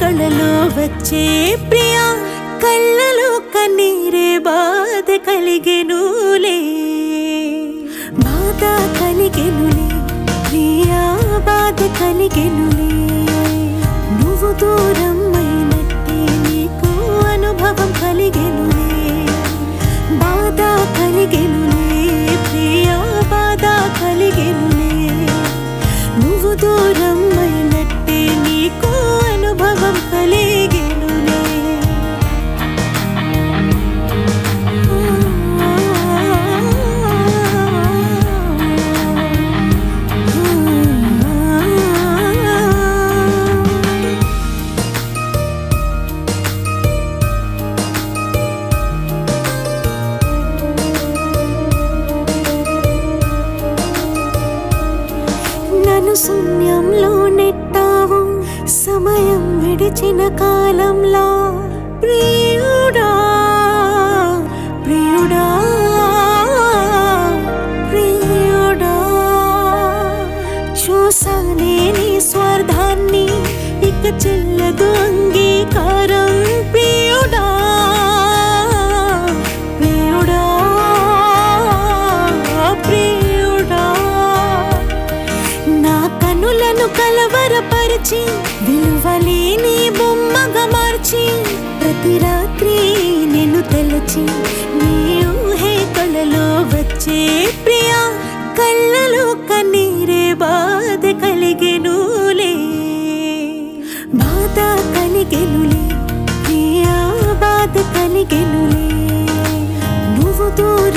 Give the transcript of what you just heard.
కళలో వచ్చే ప్రియా కళ్ళలో కన్నీరే బాధ కలిగెనులే బాధ కలిగెనులే ప్రియా బాధ కలిగెనులే నువ్వు దూరం అయినట్టే నీకు అనుభవం కలిగెనులే బాధ కలిగెనులే ప్రియా బాధ కలిగెనులే నువ్వు దూరం అయినట్టే నీకు అనుభవం కలిగెనులే నన్ను శూన్యంలో నెట్టావు సమయం విడిచిన కాలంలో ప్రియుడా ప్రియుడా ప్రియుడా చూసానే నీ స్వార్థాన్ని ఇక చెల్లదు అంగీకారం ప్రియుడా ప్రియుడా ప్రియుడా నా కనులను కలవరపరిచి విలువలేని బొమ్మగా మార్చి ప్రతి రాత్రి నేను తలచి నీ ఊహే కళలో వచ్చే ప్రియా కళ్ళలో కన్నీరే బాధ కలిగెనులే బాధ కలిగెనులే ప్రియా బాధ కలిగెనులే నువ్వు దూరం